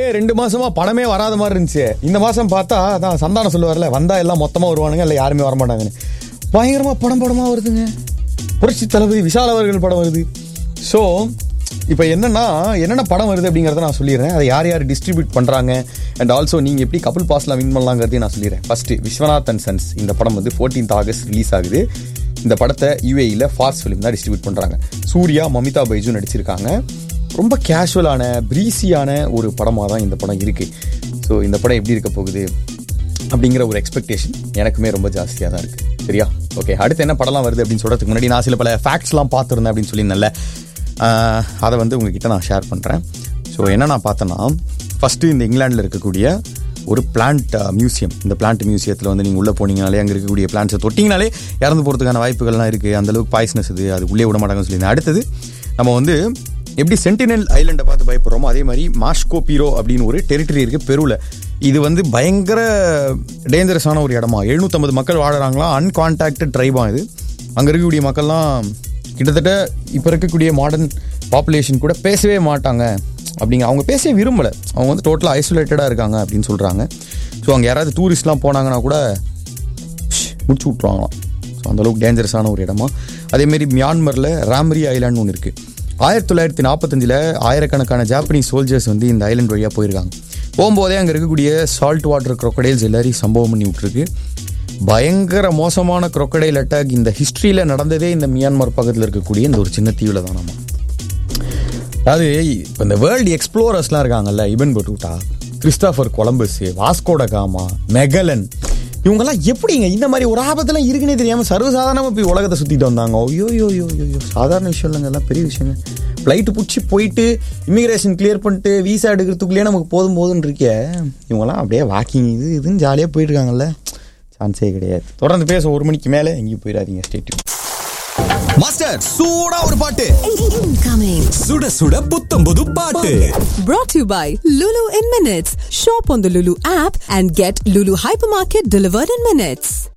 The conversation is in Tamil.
ரெண்டு மாசமா பணமே வராத மாதிரி இருந்துச்சு இந்த மாசம் பார்த்தா அதான் சந்தானம் சொல்லுவார்ல வந்தா எல்லாம் மொத்தமா வருவானுங்க இல்லை யாருமே வர மாட்டாங்கன்னு பயங்கரமா படம் படமா வருதுங்க புரட்சி தளபதி விஷால் அவர்கள் படம் வருது ஸோ இப்போ என்னன்னா என்னென்ன படம் வருது அப்படிங்கிறத நான் சொல்லிடுறேன் அதை யார் யார் டிஸ்ட்ரிபியூட் பண்ணுறாங்க அண்ட் ஆல்சோ நீங்கள் எப்படி கபில் பாஸ்லாம் வின் பண்ணலாங்கிறதையும் நான் சொல்லிடுறேன் ஃபர்ஸ்ட் விஸ்வநாத் அண்ட் சன்ஸ் இந்த படம் வந்து 14th ஆகஸ்ட் ரிலீஸ் ஆகுது இந்த படத்தை யூஏஇயில் ஃபாஸ்ட் ஃபிலிம் தான் டிஸ்ட்ரிபியூட் பண்ணுறாங்க சூர்யா மமிதா பைஜு நடிச்சிருக்காங்க ரொம்ப கேஷுவலான ப்ரீஸியான ஒரு படமாக தான் இந்த படம் இருக்குது ஸோ இந்த படம் எப்படி இருக்க போகுது அப்படிங்கிற ஒரு எக்ஸ்பெக்டேஷன் எனக்குமே ரொம்ப ஜாஸ்தியாக தான் இருக்குது சரியா ஓகே அடுத்து என்ன படம்லாம் வருது அப்படின்னு சொல்கிறதுக்கு முன்னாடி நான் சில பல ஃபேக்ட்ஸ்லாம் பார்த்துருந்தேன் அப்படின்னு சொல்லியிருந்தேன்ல ஆஹ், அதை வந்து உங்ககிட்ட நான் ஷேர் பண்ணுறேன் ஸோ என்ன நான் பார்த்தேன்னா ஃபஸ்ட்டு இந்த இங்கிலாண்டில் இருக்கக்கூடிய ஒரு பிளான்ட் மியூசியம் இந்த பிளான்ட் மியூசியத்தில் வந்து நீங்கள் உள்ளே போனீங்கனாலே அங்கே இருக்கக்கூடிய பிளான்ட்ஸை தொட்டிங்கனாலே இறந்து போகிறதுக்கான வாய்ப்புகள்லாம் இருக்குது அந்தளவுக்கு பாய்ஸ்னஸ் இது அது உள்ளே விட மாட்டாங்கன்னு சொல்லியிருந்தேன் அடுத்தது நம்ம வந்து எப்படி சென்டினல் ஐலண்டை பார்த்து பயப்படுறோமோ அதே மாதிரி மாஸ்கோ பீரோ அப்படின்னு ஒரு டெரிட்டரி இருக்குது பெருவில் இது வந்து பயங்கர டேஞ்சரஸான ஒரு இடமா 750 மக்கள் வாழறாங்களாம் அன்கான்டாக்டட் ட்ரைபா இது அங்கே இருக்கக்கூடிய மக்கள்லாம் கிட்டத்தட்ட இப்போ இருக்கக்கூடிய மாடர்ன் பாப்புலேஷன் கூட பேசவே மாட்டாங்க அப்படிங்க அவங்க பேசவே விரும்பலை அவங்க வந்து டோட்டலாக ஐசோலேட்டடாக இருக்காங்க அப்படின்னு சொல்கிறாங்க ஸோ அங்கே யாராவது டூரிஸ்ட்லாம் போனாங்கன்னா கூட ஷ், முடிச்சு விட்ருவாங்களாம் ஸோ அந்தளவுக்கு டேஞ்சரஸான ஒரு இடமா அதேமாரி மியான்மரில் ராமரி ஐலாண்ட் ஒன்று இருக்குது ஆயிரத்தி தொள்ளாயிரத்தி நாற்பத்தஞ்சில் ஆயிரக்கணக்கான ஜாப்பனீஸ் சோல்ஜர்ஸ் வந்து இந்த ஐலண்ட் வழியாக போயிருக்காங்க போகும்போதே அங்கே இருக்கக்கூடிய சால்ட் வாட்டர் crocodiles எல்லாரையும் சம்பவம் பண்ணி விட்ருக்கு பயங்கர மோசமான crocodile அட்டாக் இந்த ஹிஸ்ட்ரியில் நடந்ததே இந்த மியான்மர் பக்கத்தில் இருக்கக்கூடிய இந்த ஒரு சின்ன தீவில் தான் நம்ம அதாவது இப்போ இந்த வேர்ல்டு எக்ஸ்ப்ளோரர்ஸ்லாம் இருக்காங்கல்ல Ibn Battuta Christopher Columbus Vasco da Gama Magellan இவங்கெல்லாம் எப்படிங்க இந்த மாதிரி ஒரு ஆபத்தெல்லாம் இருக்குன்னே தெரியாமல் சர்வசாதாரணமாக போய் உலகத்தை சுற்றிட்டு வந்தாங்க ஐயோ யோ யோ யோ யோ சாதாரண விஷயம் இல்லைங்க எல்லாம் பெரிய விஷயங்க ஃப்ளைட்டு பிடிச்சி போயிட்டு இமிகிரேஷன் கிளியர் பண்ணிட்டு வீசா எடுக்கிறதுக்குள்ளேயே நமக்கு போதும் போதும்னு இருக்கே இவங்கெல்லாம் அப்படியே வாக்கிங் இது இதுன்னு ஜாலியாக போயிட்டு இருக்காங்கல்ல சான்ஸே கிடையாது தொடர்ந்து பேச ஒரு மணிக்கு மேலே எங்கேயும் போயிடாதீங்க ஸ்டேட்யூ மாஸ்டர் சூடா ஒரு பாட்டு Incoming. சுட சுட புத்தம் புது பாட்டு Brought to you by Lulu in Minutes. Shop on the Lulu app and get Lulu Hypermarket delivered in minutes.